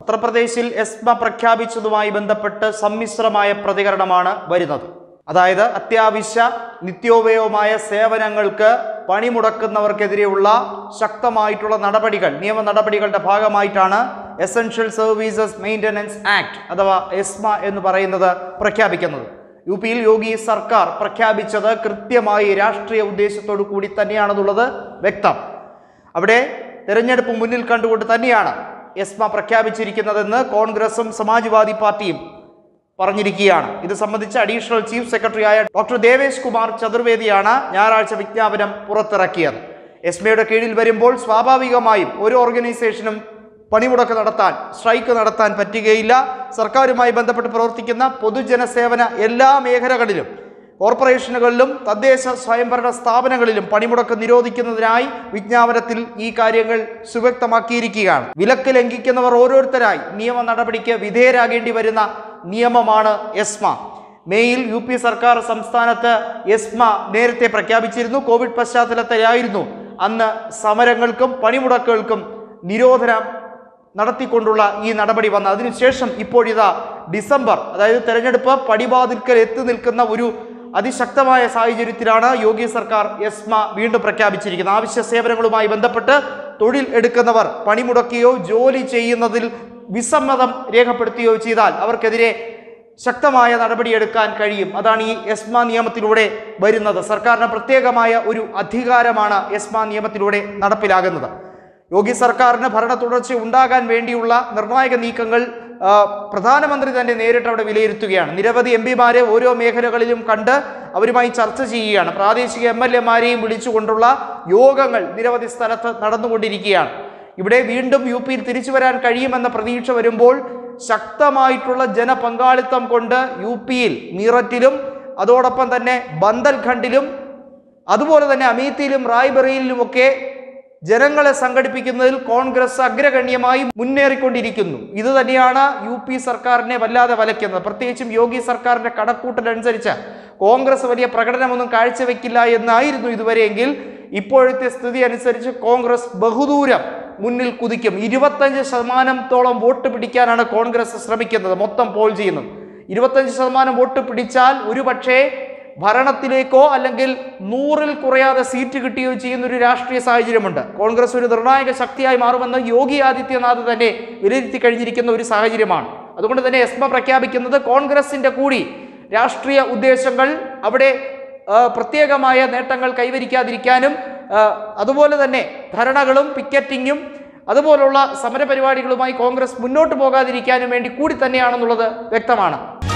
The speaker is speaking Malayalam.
ഉത്തർപ്രദേശിൽ എസ്മ പ്രഖ്യാപിച്ചതുമായി ബന്ധപ്പെട്ട് സമ്മിശ്രമായ പ്രതികരണമാണ് വരുന്നത് അതായത് അത്യാവശ്യ നിത്യോപയോഗമായ സേവനങ്ങൾക്ക് പണിമുടക്കുന്നവർക്കെതിരെയുള്ള ശക്തമായിട്ടുള്ള നടപടികൾ നിയമ നടപടികളുടെ ഭാഗമായിട്ടാണ് എസൻഷ്യൽ സർവീസസ് മെയിൻ്റനൻസ് ആക്ട് അഥവാ എസ്മ എന്ന് പറയുന്നത് പ്രഖ്യാപിക്കുന്നത് യു പിയിൽ യോഗി സർക്കാർ പ്രഖ്യാപിച്ചത് കൃത്യമായി രാഷ്ട്രീയ ഉദ്ദേശത്തോടു കൂടി തന്നെയാണെന്നുള്ളത് വ്യക്തം അവിടെ തെരഞ്ഞെടുപ്പ് മുന്നിൽ കണ്ടുകൊണ്ട് തന്നെയാണ് എസ്മ പ്രഖ്യാപിച്ചിരിക്കുന്നതെന്ന് കോൺഗ്രസും സമാജ്വാദി പാർട്ടിയും പറഞ്ഞിരിക്കുകയാണ് ഇത് സംബന്ധിച്ച് അഡീഷണൽ ചീഫ് സെക്രട്ടറിയായ ഡോക്ടർ ദേവേശ് കുമാർ ചതുർവേദിയാണ് ഞായറാഴ്ച വിജ്ഞാപനം പുറത്തിറക്കിയത് എസ്മയുടെ കീഴിൽ വരുമ്പോൾ സ്വാഭാവികമായും ഒരു ഓർഗനൈസേഷനും പണിമുടക്ക് നടത്താൻ സ്ട്രൈക്ക് നടത്താൻ പറ്റുകയില്ല സർക്കാരുമായി ബന്ധപ്പെട്ട് പ്രവർത്തിക്കുന്ന പൊതുജനസേവന എല്ലാ മേഖലകളിലും കോർപ്പറേഷനുകളിലും തദ്ദേശ സ്വയംഭരണ സ്ഥാപനങ്ങളിലും പണിമുടക്ക് നിരോധിക്കുന്നതിനായി വിജ്ഞാപനത്തിൽ ഈ കാര്യങ്ങൾ സുവ്യക്തമാക്കിയിരിക്കുകയാണ് വിലക്ക് ലംഘിക്കുന്നവർ ഓരോരുത്തരായി നിയമ നടപടിക്ക് വിധേയരാകേണ്ടി വരുന്ന നിയമമാണ് എസ്മ മേയിൽ യു പി സർക്കാർ സംസ്ഥാനത്ത് എസ്മ നേരത്തെ പ്രഖ്യാപിച്ചിരുന്നു കോവിഡ് പശ്ചാത്തലത്തിലായിരുന്നു അന്ന് സമരങ്ങൾക്കും പണിമുടക്കുകൾക്കും നിരോധനം നടത്തിക്കൊണ്ടുള്ള ഈ നടപടി വന്നത് അതിനുശേഷം ഇപ്പോഴിതാ ഡിസംബർ അതായത് തെരഞ്ഞെടുപ്പ് പടിവാതിൽക്കൽ എത്തി നിൽക്കുന്ന ഒരു അതിശക്തമായ സാഹചര്യത്തിലാണ് യോഗി സർക്കാർ എസ്മ വീണ്ടും പ്രഖ്യാപിച്ചിരിക്കുന്നത് ആവശ്യ സേവനങ്ങളുമായി ബന്ധപ്പെട്ട് തൊഴിൽ എടുക്കുന്നവർ പണിമുടക്കുകയോ ജോലി ചെയ്യുന്നതിൽ വിസമ്മതം രേഖപ്പെടുത്തുകയോ ചെയ്താൽ അവർക്കെതിരെ ശക്തമായ നടപടിയെടുക്കാൻ കഴിയും അതാണ് ഈ എസ്മ നിയമത്തിലൂടെ വരുന്നത് സർക്കാരിന് പ്രത്യേകമായ ഒരു അധികാരമാണ് എസ്മ നിയമത്തിലൂടെ നടപ്പിലാകുന്നത് യോഗി സർക്കാരിന് ഭരണ തുടർച്ച ഉണ്ടാകാൻ വേണ്ടിയുള്ള നിർണായക നീക്കങ്ങൾ ആ, പ്രധാനമന്ത്രി തന്നെ നേരിട്ട് അവിടെ വിലയിരുത്തുകയാണ് നിരവധി എം പിമാരെ ഓരോ മേഖലകളിലും കണ്ട് അവരുമായി ചർച്ച ചെയ്യുകയാണ് പ്രാദേശിക എം എൽ എമാരെയും വിളിച്ചുകൊണ്ടുള്ള യോഗങ്ങൾ നിരവധി സ്ഥലത്ത് നടന്നുകൊണ്ടിരിക്കുകയാണ് ഇവിടെ വീണ്ടും യു പിയിൽ തിരിച്ചു വരാൻ കഴിയുമെന്ന പ്രതീക്ഷ വരുമ്പോൾ ശക്തമായിട്ടുള്ള ജനപങ്കാളിത്തം കൊണ്ട് യു പിയിൽ മീററ്റിലും അതോടൊപ്പം തന്നെ ബന്ദൽഖണ്ഡിലും അതുപോലെ തന്നെ അമേത്തിയിലും റായ്ബറയിലുമൊക്കെ ജനങ്ങളെ സംഘടിപ്പിക്കുന്നതിൽ കോൺഗ്രസ് അഗ്രഗണ്യമായി മുന്നേറിക്കൊണ്ടിരിക്കുന്നു ഇത് തന്നെയാണ് യു പി സർക്കാരിനെ വല്ലാതെ വലയ്ക്കുന്നത് പ്രത്യേകിച്ചും യോഗി സർക്കാരിന്റെ കണക്കൂട്ടലനുസരിച്ച് കോൺഗ്രസ് വലിയ പ്രകടനമൊന്നും കാഴ്ചവെക്കില്ല എന്നായിരുന്നു ഇതുവരെയെങ്കിൽ ഇപ്പോഴത്തെ സ്ഥിതി അനുസരിച്ച് കോൺഗ്രസ് ബഹുദൂരം മുന്നിൽ കുതിക്കും ഇരുപത്തഞ്ച് ശതമാനത്തോളം വോട്ട് പിടിക്കാനാണ് കോൺഗ്രസ് ശ്രമിക്കുന്നത് മൊത്തം പോൾ ചെയ്യുന്നത് ഇരുപത്തഞ്ച് ശതമാനം വോട്ട് പിടിച്ചാൽ ഒരുപക്ഷേ ഭരണത്തിലേക്കോ അല്ലെങ്കിൽ നൂറിൽ കുറയാതെ സീറ്റ് കിട്ടുകയോ ചെയ്യുന്ന ഒരു രാഷ്ട്രീയ സാഹചര്യമുണ്ട് കോൺഗ്രസ് ഒരു നിർണായക ശക്തിയായി മാറുമെന്ന് യോഗി ആദിത്യനാഥ് തന്നെ വിലയിരുത്തി കഴിഞ്ഞിരിക്കുന്ന ഒരു സാഹചര്യമാണ് അതുകൊണ്ട് തന്നെ എസ്മ പ്രഖ്യാപിക്കുന്നത് കോൺഗ്രസിന്റെ കൂടി രാഷ്ട്രീയ ഉദ്ദേശങ്ങൾ അവിടെ ആ, പ്രത്യേകമായ നേട്ടങ്ങൾ കൈവരിക്കാതിരിക്കാനും ആ, അതുപോലെ തന്നെ ധരണകളും പിക്കറ്റിങ്ങും അതുപോലുള്ള സമരപരിപാടികളുമായി കോൺഗ്രസ് മുന്നോട്ട് പോകാതിരിക്കാനും വേണ്ടി കൂടി തന്നെയാണെന്നുള്ളത് വ്യക്തമാണ്